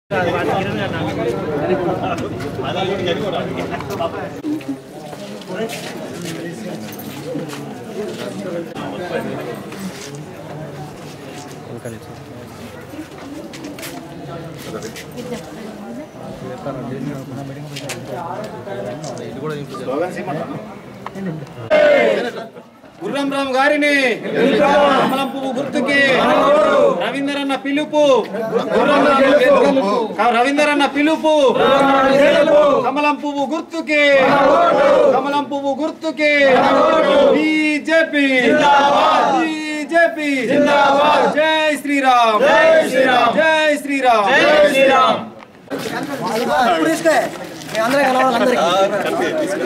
గుర్రం రామ్ గారిని కమలం పువ్వు గుర్తుకి రవీందర్ అన్న పిలుపు గుర్రం రామ్ రవీందర్ అన్న పిలుపు కమలం పువ్వు గుర్తుకి కమలం పువ్వు గుర్తుకి బీజేపీ బీజేపీ జై శ్రీరామ్ జై శ్రీరామ్ జై శ్రీరామ్ జై శ్రీరామ్ ఇప్పుడు ఇస్తే మేము అందరం కలవాలి అందరికీ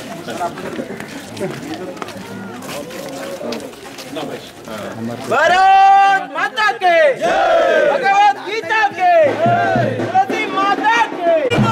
भारत माता के भगवत गीता के तुलसी माता के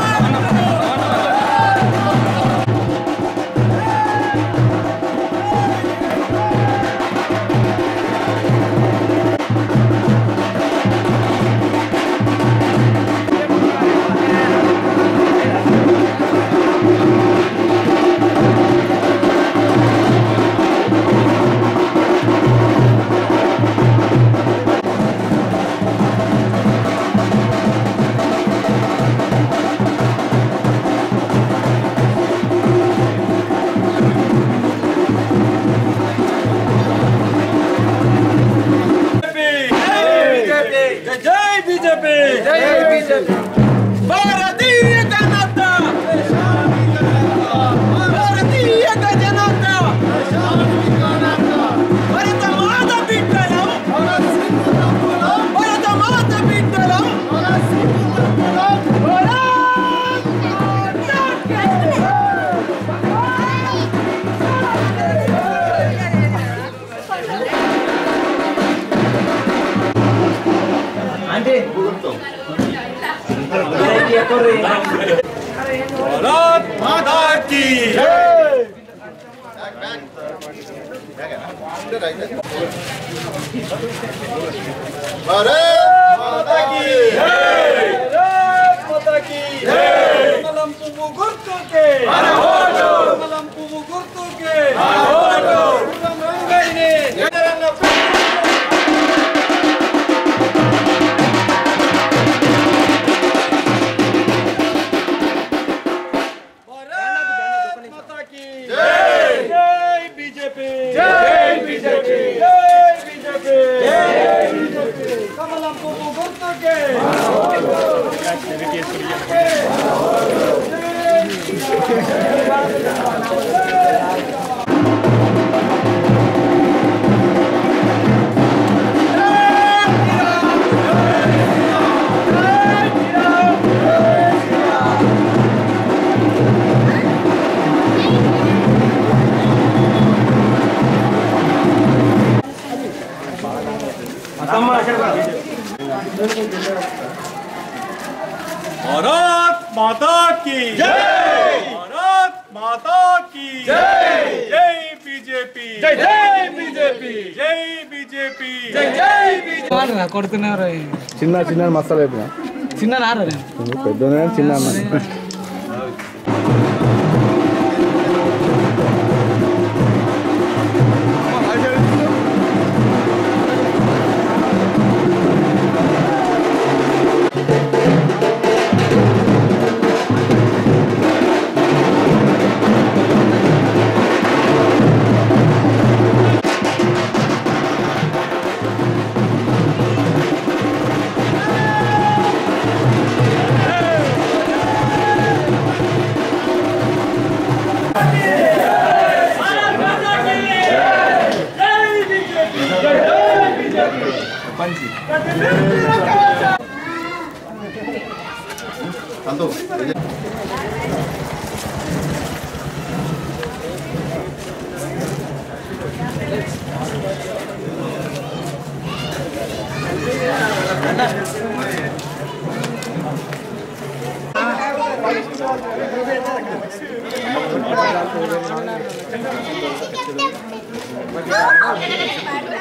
जय बीजेपी जय बीजेपी भारतीय जनता भारतीय जनता భరత మాత బిడ్డలం భరత మాత బిడ్డలం भारत माता की भारत माता की भारत माता की కమలం పువ్వు గుర్తుకే కమలం పువ్వు గుర్తుకే గుర్రం రంగయ్యని జగనన్న भारत माता की जय जय बीजेपी जय बीजेपी जय बीजेपी जय बीजेपी कमलम पुव्వు గుర్తుకే भारत माता की जय भारत माता की जय जय बीजेपी जय जय बीजेपी जय बीजेपी जय जय बीजेपी కొడుతున్నారు చిన్న చిన్న మసాలా అయిపోయినా చిన్న నారా పెద్దనే చిన్న అన్న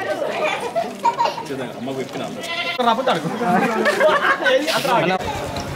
అమ్మకు చెప్పిన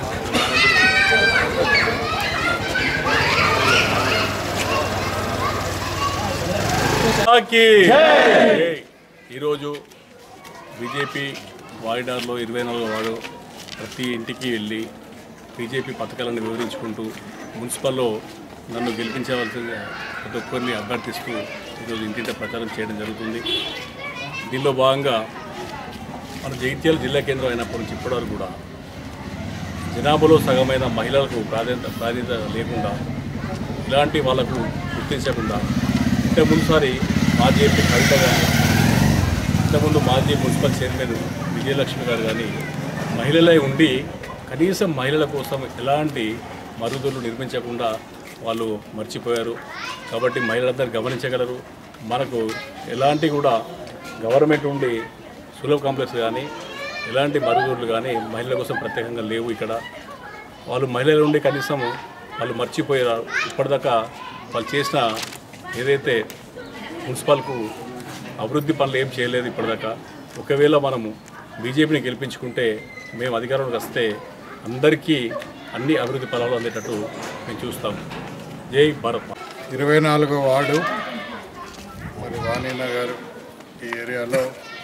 మాతాకి ఈరోజు బీజేపీ వాయిడార్లో ఇరవై నాలుగో వాడు ప్రతి ఇంటికి వెళ్ళి బీజేపీ పథకాలను వివరించుకుంటూ మున్సిపల్లో నన్ను గెలిపించవలసిందిగా ప్రతి ఒక్కరిని అభ్యర్థిస్తూ ఈరోజు ఇంటింట ప్రచారం చేయడం జరుగుతుంది దీనిలో భాగంగా మన జగిత్యాల జిల్లా కేంద్రం అయినప్పటి నుంచి ఇప్పటివరకు కూడా జనాభాలో సగమైన మహిళలకు ప్రాధాన్యత ప్రాధాన్యత లేకుండా ఇలాంటి వాళ్ళకు గుర్తించకుండా ఇంతకు ముందుసారి మాజీ ఎంపీ కవిత కానీ ఇంతకుముందు మాజీ మున్సిపల్ చైర్మన్ విజయలక్ష్మి గారు కానీ మహిళలై ఉండి కనీసం మహిళల కోసం ఎలాంటి మరుగుదొడ్లు నిర్మించకుండా వాళ్ళు మర్చిపోయారు కాబట్టి మహిళలందరూ గమనించగలరు మనకు ఎలాంటి కూడా గవర్నమెంట్ ఉండి సులభ కాంప్లెక్స్ కానీ ఎలాంటి మరుగుదొడ్లు కానీ మహిళల కోసం ప్రత్యేకంగా లేవు ఇక్కడ వాళ్ళు మహిళలు ఉండి కనీసం వాళ్ళు మర్చిపోయారు ఇప్పటిదాకా వాళ్ళు చేసిన ఏదైతే మున్సిపల్కు అభివృద్ధి పనులు ఏం చేయలేదు ఇప్పటిదాకా ఒకవేళ మనము బీజేపీని గెలిపించుకుంటే మేము అధికారంలోకి వస్తే అందరికీ అన్ని అభివృద్ధి ఫలాలు అందేటట్టు మేము చూస్తాం జై భారత్ మాతా. ఇరవై నాలుగో వార్డు మరి వాణినగర్ ఈ ఏరియాలో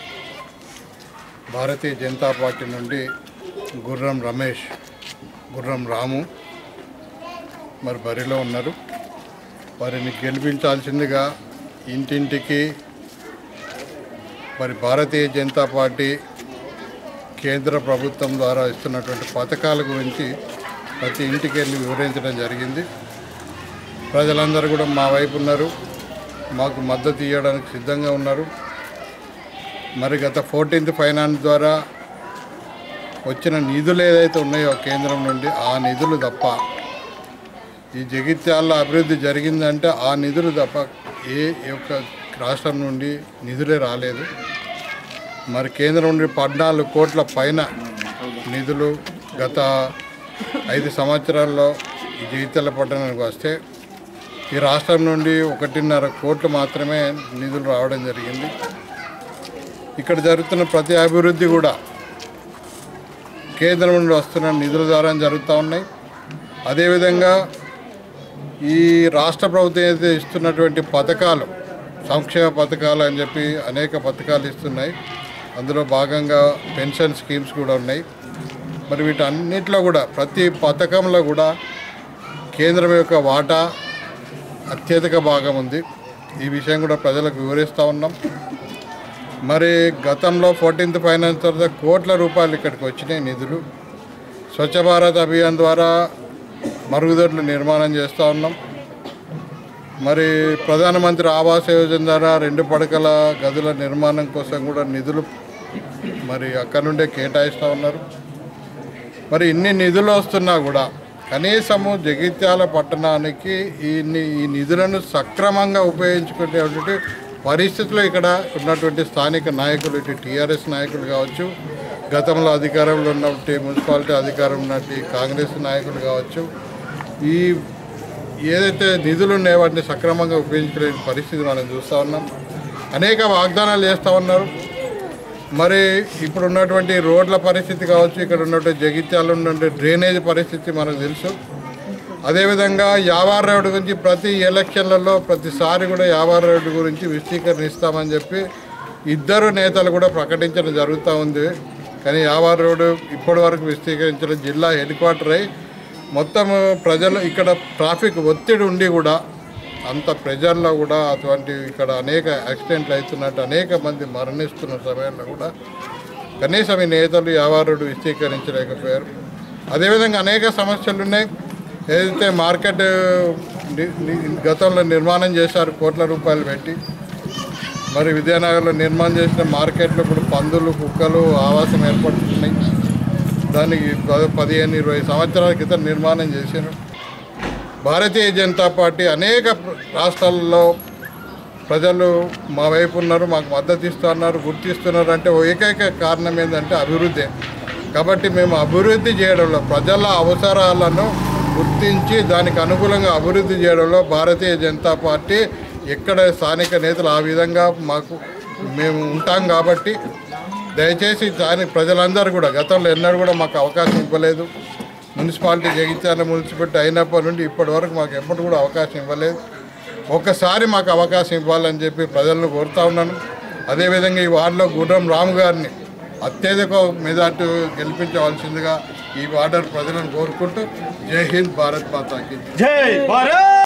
భారతీయ జనతా పార్టీ నుండి గుర్రం రమేష్ గుర్రం రాము మరి బరిలో ఉన్నారు వారిని గెలిపించాల్సిందిగా ఇంటింటికి మరి భారతీయ జనతా పార్టీ కేంద్ర ప్రభుత్వం ద్వారా ఇస్తున్నటువంటి పథకాల గురించి ప్రతి ఇంటికి వెళ్ళి వివరించడం జరిగింది ప్రజలందరూ కూడా మా వైపు ఉన్నారు మాకు మద్దతు ఇవ్వడానికి సిద్ధంగా ఉన్నారు మరి గత ఫోర్టీన్త్ ఫైనాన్స్ ద్వారా వచ్చిన నిధులు ఏదైతే ఉన్నాయో కేంద్రం నుండి ఆ నిధులు తప్ప ఈ జగిత్యాల్లో అభివృద్ధి జరిగిందంటే ఆ నిధులు తప్ప ఏ యొక్క రాష్ట్రం నుండి నిధులే రాలేదు మరి కేంద్రం నుండి పద్నాలుగు కోట్ల పైన నిధులు గత ఐదు సంవత్సరాల్లో ఈ జగిత్యాల పట్టణానికి వస్తే ఈ రాష్ట్రం నుండి ఒకటిన్నర కోట్లు మాత్రమే నిధులు రావడం జరిగింది ఇక్కడ జరుగుతున్న ప్రతి అభివృద్ధి కూడా కేంద్రం నుండి వస్తున్న నిధుల ద్వారా జరుగుతూ ఉన్నాయి అదేవిధంగా ఈ రాష్ట్ర ప్రభుత్వం ఏదైతే ఇస్తున్నటువంటి పథకాలు సంక్షేమ పథకాలు అని చెప్పి అనేక పథకాలు ఇస్తున్నాయి అందులో భాగంగా పెన్షన్ స్కీమ్స్ కూడా ఉన్నాయి మరి వీటన్నిటిలో కూడా ప్రతి పథకంలో కూడా కేంద్రం యొక్క వాటా అత్యధిక భాగం ఉంది ఈ విషయం కూడా ప్రజలకు వివరిస్తూ ఉన్నాం మరి గతంలో ఫోర్టీన్త్ ఫైనాన్స్ తర్వాత కోట్ల రూపాయలు ఇక్కడికి వచ్చినాయి నిధులు స్వచ్ఛ భారత్ అభియాన్ ద్వారా మరుగుదొడ్లు నిర్మాణం చేస్తూ ఉన్నాం మరి ప్రధానమంత్రి ఆవాస్ యోజన ద్వారా రెండు పడకల గదుల నిర్మాణం కోసం కూడా నిధులు మరి అక్కడ నుండే కేటాయిస్తూ ఉన్నారు మరి ఇన్ని నిధులు వస్తున్నా కూడా కనీసము జగిత్యాల పట్టణానికి ఈ ని- ఈ నిధులను సక్రమంగా ఉపయోగించుకునేటువంటి పరిస్థితులు ఇక్కడ ఉన్నటువంటి స్థానిక నాయకులు ఇటు టీఆర్ఎస్ నాయకులు కావచ్చు గతంలో అధికారంలో ఉన్నటువంటి మున్సిపాలిటీ అధికారం ఉన్నటువంటి కాంగ్రెస్ నాయకులు కావచ్చు ఈ ఏదైతే నిధులు ఉన్నాయో వాటిని సక్రమంగా ఉపయోగించుకునే పరిస్థితి మనం చూస్తూ ఉన్నాం అనేక వాగ్దానాలు చేస్తూ ఉన్నారు మరి ఇప్పుడు ఉన్నటువంటి రోడ్ల పరిస్థితి కావచ్చు ఇక్కడ ఉన్నటువంటి జగిత్యాల ఉన్నటువంటి డ్రైనేజ్ పరిస్థితి మనకు తెలుసు అదేవిధంగా యావార్ రోడ్డు గురించి ప్రతి ఎలక్షన్లలో ప్రతిసారి కూడా యావార్ రోడ్డు గురించి విస్తీకరణ ఇస్తామని చెప్పి ఇద్దరు నేతలు కూడా ప్రకటించడం జరుగుతూ ఉంది కానీ యావార్ రోడ్డు ఇప్పటి వరకు విస్తీకరించడం జిల్లా హెడ్ క్వార్టర్ అయి మొత్తం ప్రజలు ఇక్కడ ట్రాఫిక్ ఒత్తిడి ఉండి కూడా అంత ప్రెజర్లో కూడా అటువంటి ఇక్కడ అనేక యాక్సిడెంట్లు అవుతున్నట్టు అనేక మంది మరణిస్తున్న సమయంలో కూడా కనీసం ఈ నేతలు వ్యాపారుడు విస్తీకరించలేకపోయారు అదేవిధంగా అనేక సమస్యలు ఉన్నాయి ఏదైతే మార్కెట్ ని- ని- గతంలో నిర్మాణం చేశారు కోట్ల రూపాయలు పెట్టి మరి విద్యానగర్లో నిర్మాణం చేసిన మార్కెట్లో ఇప్పుడు పందులు కుక్కలు ఆవాసం ఏర్పడుతున్నాయి దానికి ప- పదిహేను ఇరవై సంవత్సరాల క్రితం నిర్మాణం చేశారు భారతీయ జనతా పార్టీ అనేక ప్ర- రాష్ట్రాల్లో ప్రజలు మా వైపు ఉన్నారు మాకు మద్దతు ఇస్తున్నారు గుర్తిస్తున్నారు అంటే ఓ ఏకైక కారణం ఏంటంటే అభివృద్ధి కాబట్టి మేము అభివృద్ధి చేయడంలో ప్రజల అవసరాలను గుర్తించి దానికి అనుకూలంగా అభివృద్ధి చేయడంలో భారతీయ జనతా పార్టీ ఎక్కడ స్థానిక నేతలు ఆ విధంగా మాకు మేము ఉంటాం కాబట్టి దయచేసి దాని ప్రజలందరూ కూడా గతంలో ఎన్నడూ కూడా మాకు అవకాశం ఇవ్వలేదు మున్సిపాలిటీ జగిత్యాల మున్సిపాలిటీ అయినప్పటి నుండి ఇప్పటి వరకు మాకు ఎప్పటి కూడా అవకాశం ఇవ్వలేదు ఒక్కసారి మాకు అవకాశం ఇవ్వాలని చెప్పి ప్రజలను కోరుతా ఉన్నాను అదేవిధంగా ఈ వార్డులో గుర్రం రాము గారిని అత్యధిక మెజార్టీ గెలిపించవలసిందిగా ఈ వార్డర్ ప్రజలను కోరుకుంటూ జై హింద్ భారత్ మాతాకి జై భారత్